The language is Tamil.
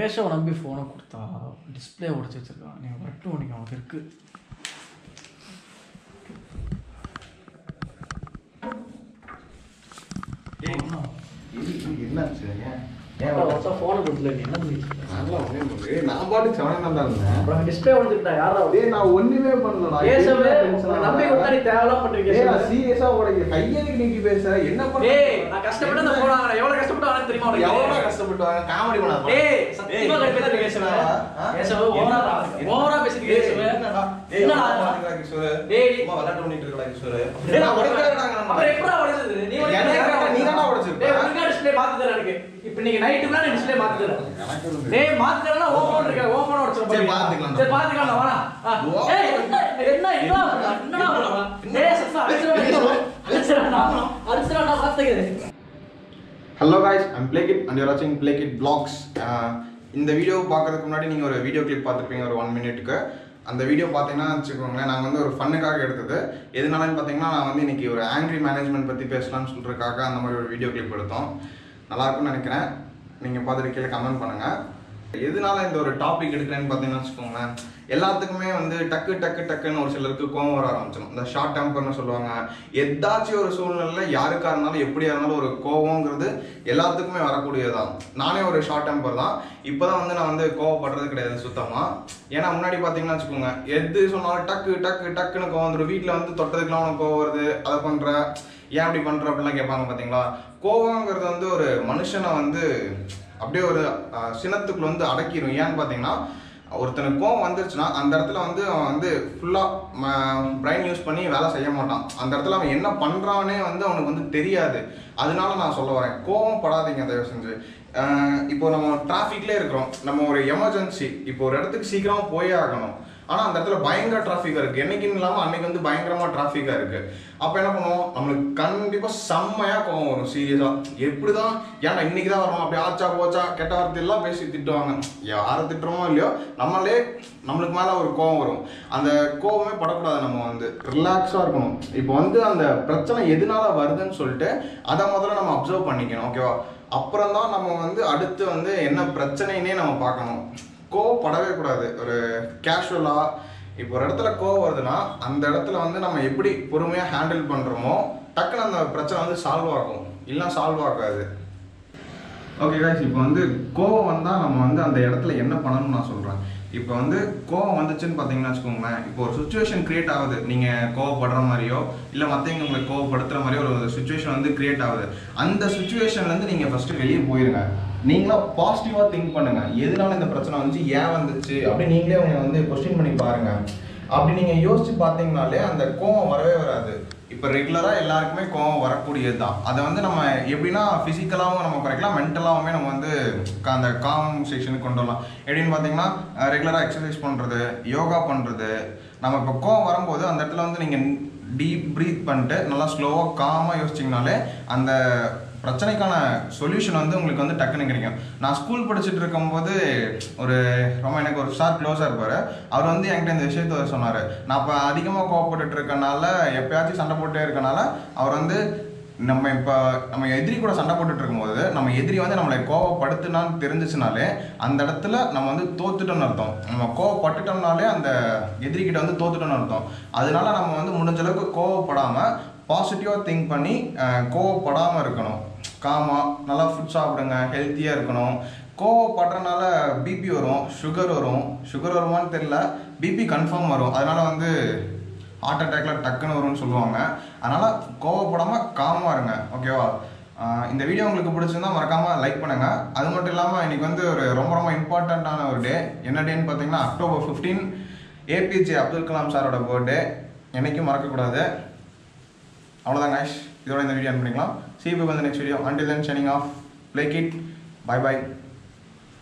கேஷவை நம்பி ஃபோனை கொடுத்தா டிஸ்பிளே உடச்சி வச்சிருக்கான் நீங்கள் மட்டும் உனக்கு அவனுக்கு இருக்கு என்னாச்சு ஏன் ஃபோனை கொடுத்துல நீ என்ன பண்ணிட்டு நல்லா ஒண்ணே பண்ணல. ஏய், நான் பாட்டுக்கு செவனே தான் இருந்தேன் அப்புறம் டிஸ்பிளே உடச்சிட்டா யாரா டேய், நான் ஒண்ணுமே பண்ணலடா. கேசவே என்ன tension உன்னை ஆ? நம்பி கொடுத்தா நீ தேவையில்லாம் டேய், பண்றீங்க நான் serious ஆ உனக்கு கையெழுத்து நீக்கி பேசுறேன். என்ன பண்ற? ஏய் நான் கஷ்டப்பட்டு அந்த ஃபோன் வாங்கினேன் எவ்வளவு கஷ்டப்பட்டு வாங்கினேன் தெரியுமா உனக்கு எவ்வளவு கஷ்டப்பட்டு வாங்க, comedy பண்ணாத. ஏய் சத்தியமா ஏய், கடுப்பேத்த கேசவே ஆ? கேசவே ஓவரா ஓவரா பேசிட்டு ஏய், கேசவே என்னடா? ஏய், என்னடா? சும்மா பாத்துக்கிறா கிஷோரு. டேய். சும்மா விளையாட்டு பண்ணிட்டு இருக்கடா கிஷோரு. டேய், நான் உடைக்கிறேன்டாங்க நம்ம. அப்புறம் எப்படா உடைச்சது? நீ உடைச்சது எனக்கு யாரா நீ தானடா உடைச்சிருப்ப. டேய், உனக்கா display மாத்தி தரேன் எனக்கு. இப்ப நீங்க night க்குலாம் நான் display மாத்தி தரேன். எனக்கு ஒண்ணும் டேய், மாத்தி தரேன்னா உன் phone இருக்கே, உன் phone உடைச்சிட சரி, போறியா? பாத்துக்கலாம். சரி, பாத்துக்கலாம், நான் வரேன். ஆ. ஓ. ஏய், என்ன, என்ன, என்னடா பண்ண? என்னடா பண்ண? டேய், சத்தம் அடிச்சிருவேன். அடிச்சிருவேன்டா. அடிச்சிருவேன்டா, பாத்துக்குது. Hello guys I'm Play Kid and you're வாட்சிங் பிளே கிட் பிளாக்ஸ் இந்த வீடியோ பார்க்கறதுக்கு முன்னாடி நீங்கள் ஒரு வீடியோ கிளிப் பார்த்துருப்பீங்க ஒரு ஒன் மினிட்டுக்கு அந்த வீடியோ பார்த்தீங்கன்னா வச்சுக்கோங்களேன் நாங்கள் வந்து ஒரு ஃபன்னுக்காக எடுத்தது எதனாலன்னு பார்த்தீங்கன்னா நான் வந்து இன்னைக்கு ஒரு ஆங்கிரி மேனேஜ்மெண்ட் பற்றி பேசலாம்னு சொல்கிறதுக்காக அந்த மாதிரி ஒரு வீடியோ கிளிப் எடுத்தோம் நல்லா இருக்கும்னு நினைக்கிறேன் நீங்கள் பார்த்துட்டு கீழே கமெண்ட் பண்ணுங்கள் எதனால இந்த ஒரு டாபிக் எடுக்கிறேன்னு பார்த்தீங்கன்னா வச்சுக்கோங்களேன் எல்லாத்துக்குமே வந்து டக்கு டக்கு டக்குன்னு ஒரு சிலருக்கு கோவம் வர ஆரம்பிச்சிடும் இந்த ஷார்ட் டெம்பர்னு சொல்லுவாங்க எதாச்சும் ஒரு சூழ்நிலையில யாருக்கா இருந்தாலும் எப்படியா இருந்தாலும் ஒரு கோவங்கிறது எல்லாத்துக்குமே வரக்கூடியதுதான் நானே ஒரு ஷார்ட் டெம்பர் தான் இப்போதான் வந்து நான் வந்து கோவப்படுறது கிடையாது சுத்தமா ஏன்னா முன்னாடி பார்த்தீங்கன்னா வச்சுக்கோங்க எது சொன்னாலும் டக்கு டக்கு டக்குன்னு கோவம் வந்துடும் வீட்டில் வந்து தொட்டதுக்கெல்லாம் உனக்கு கோவம் வருது அதை பண்ற ஏன் அப்படி பண்ற அப்படிலாம் கேட்பாங்க பார்த்தீங்களா கோவங்கிறது வந்து ஒரு மனுஷனை வந்து அப்படியே ஒரு அஹ், சினத்துக்குள்ள வந்து அடக்கிடும் ஏன்னு பார்த்தீங்கன்னா ஒருத்தனுக்கு கோவம் வந்துருச்சுன்னா அந்த இடத்துல வந்து அவன் வந்து ஃபுல்லாக பிரைன் யூஸ் பண்ணி வேலை செய்ய மாட்டான் அந்த இடத்துல அவன் என்ன பண்ணுறானே வந்து அவனுக்கு வந்து தெரியாது அதனால நான் சொல்ல வரேன் கோவம் படாதீங்க தயவு செஞ்சு அஹ், இப்போ நம்ம டிராஃபிக்லேயே இருக்கிறோம் நம்ம ஒரு எமர்ஜென்சி இப்போ ஒரு இடத்துக்கு சீக்கிரமா போயே ஆகணும் ஆனால் அந்த இடத்துல பயங்கர டிராஃபிக்காக இருக்குது என்னைக்குன்னு இல்லாமல் அன்னைக்கு வந்து பயங்கரமாக டிராஃபிக்காக இருக்குது அப்போ என்ன பண்ணுவோம் நம்மளுக்கு கண்டிப்பாக செம்மையாக கோவம் வரும் சீரியஸாக எப்படி தான் ஏன்டா இன்னைக்கு தான் வரணும் அப்படி ஆச்சா போச்சா கெட்ட வார்த்தை எல்லாம் பேசி திட்டுவாங்க யாரை திட்டுறோமோ இல்லையோ நம்மளே நம்மளுக்கு மேலே ஒரு கோவம் வரும் அந்த கோவமே படக்கூடாது நம்ம வந்து ரிலாக்ஸாக இருக்கணும் இப்போ வந்து அந்த பிரச்சனை எதனால வருதுன்னு சொல்லிட்டு அதை முதல்ல நம்ம அப்சர்வ் பண்ணிக்கணும் ஓகேவா அப்புறம் தான் நம்ம வந்து அடுத்து வந்து என்ன பிரச்சனைன்னே நம்ம பார்க்கணும் கோவப்படவே கூடாது ஒரு கேஷுவலாக இப்போ ஒரு இடத்துல கோவம் வருதுன்னா அந்த இடத்துல வந்து நம்ம எப்படி பொறுமையாக ஹேண்டில் பண்ணுறோமோ டக்குன்னு அந்த பிரச்சனை வந்து சால்வ் ஆகும் இல்லைன்னா சால்வ் ஆகாது ஓகே guys இப்போ வந்து கோவம் வந்தால் நம்ம வந்து அந்த இடத்துல என்ன பண்ணணும்னு நான் சொல்கிறேன் இப்போ வந்து கோவம் வந்துச்சுன்னு பார்த்தீங்கன்னா வச்சுக்கோங்களேன் இப்போ ஒரு சுச்சுவேஷன் கிரியேட் ஆகுது நீங்கள் கோவப்படுற மாதிரியோ இல்லை மற்றவங்க உங்களை கோவப்படுத்துகிற மாதிரியோ ஒரு சுச்சுவேஷன் வந்து கிரியேட் ஆகுது அந்த சுச்சுவேஷன்லேருந்து நீங்கள் ஃபஸ்ட்டு வெளியே போயிருங்க நீங்களா பாசிட்டிவாக திங்க் பண்ணுங்க எதனால இந்த பிரச்சனை வந்துச்சு ஏன் வந்துச்சு அப்படி நீங்களே உங்களை வந்து கொஸ்டின் பண்ணி பாருங்க அப்படி நீங்கள் யோசிச்சு பார்த்தீங்கனாலே அந்த கோவம் வரவே வராது இப்போ ரெகுலராக எல்லாருக்குமே கோவம் வரக்கூடியது தான் அதை வந்து நம்ம எப்படின்னா ஃபிசிக்கலாகவும் நம்ம குறைக்கலாம் மென்டலாகவுமே நம்ம வந்து க- அந்த காம் செக்ஷனுக்கு கொண்டு வரலாம் எப்படின்னு பார்த்தீங்கன்னா ரெகுலராக எக்ஸசைஸ் பண்ணுறது யோகா பண்ணுறது நம்ம இப்போ கோவம் வரும்போது அந்த இடத்துல வந்து நீங்கள் டீப் ப்ரீத் பண்ணிட்டு நல்லா ஸ்லோவாக காமாக யோசிச்சிங்கனாலே அந்த பிரச்சனைக்கான சொல்யூஷன் வந்து உங்களுக்கு வந்து டக்குன்னு கிடைக்கும் நான் ஸ்கூல் படிச்சுட்டு இருக்கும்போது ஒரு ரொம்ப எனக்கு ஒரு சார் க்ளோஸாக இருப்பார் அவர் வந்து என்கிட்ட இந்த விஷயத்த சொன்னார் நான் இப்போ அதிகமாக கோவப்பட்டுட்டு இருக்கனால எப்பயாச்சும் சண்டை போட்டே இருக்கனால அவர் வந்து நம்ம இப்போ நம்ம எதிரி கூட சண்டை போட்டுட்டு இருக்கும்போது நம்ம எதிரி வந்து நம்மளை கோவப்படுத்துனான்னு தெரிஞ்சிச்சுனாலே அந்த இடத்துல நம்ம வந்து தோத்துட்டோம்னு அர்த்தம் நம்ம கோவப்பட்டுட்டோம்னாலே அந்த எதிரி கிட்ட வந்து தோத்துட்டோம்னு அர்த்தம் அதனால நம்ம வந்து முடிஞ்ச அளவுக்கு கோவப்படாமல் பாசிட்டிவாக திங்க் பண்ணி அஹ், கோவப்படாமல் இருக்கணும் காமா நல்லா ஃபுட் சாப்பிடுங்க ஹெல்த்தியாக இருக்கணும் கோவப்படுறனால பிபி வரும் சுகர் வரும் சுகர் வருமான்னு தெரியல பிபி கன்ஃபார்ம் வரும் அதனால வந்து ஹார்ட் அட்டாக்ல டக்குன்னு வரும்னு சொல்லுவாங்க அதனால கோவப்படாமல் காமாக இருங்க ஓகேவா ஆஹ் இந்த வீடியோ உங்களுக்கு பிடிச்சிருந்தா மறக்காம லைக் பண்ணுங்க அது மட்டும் இல்லாமல் இன்னைக்கு வந்து ஒரு ரொம்ப ரொம்ப இம்பார்ட்டண்ட்டான ஒரு டே என்ன டேன்னு பார்த்தீங்கன்னா October fifteen APJ Abdul Kalam சாரோட பர்த்டே என்னைக்கும் மறக்கக்கூடாது அவ்வளோதான் guys இதோட இந்த வீடியோ பண்ணிக்கலாம் சி வந்து next video until then signing off Play Kid bye by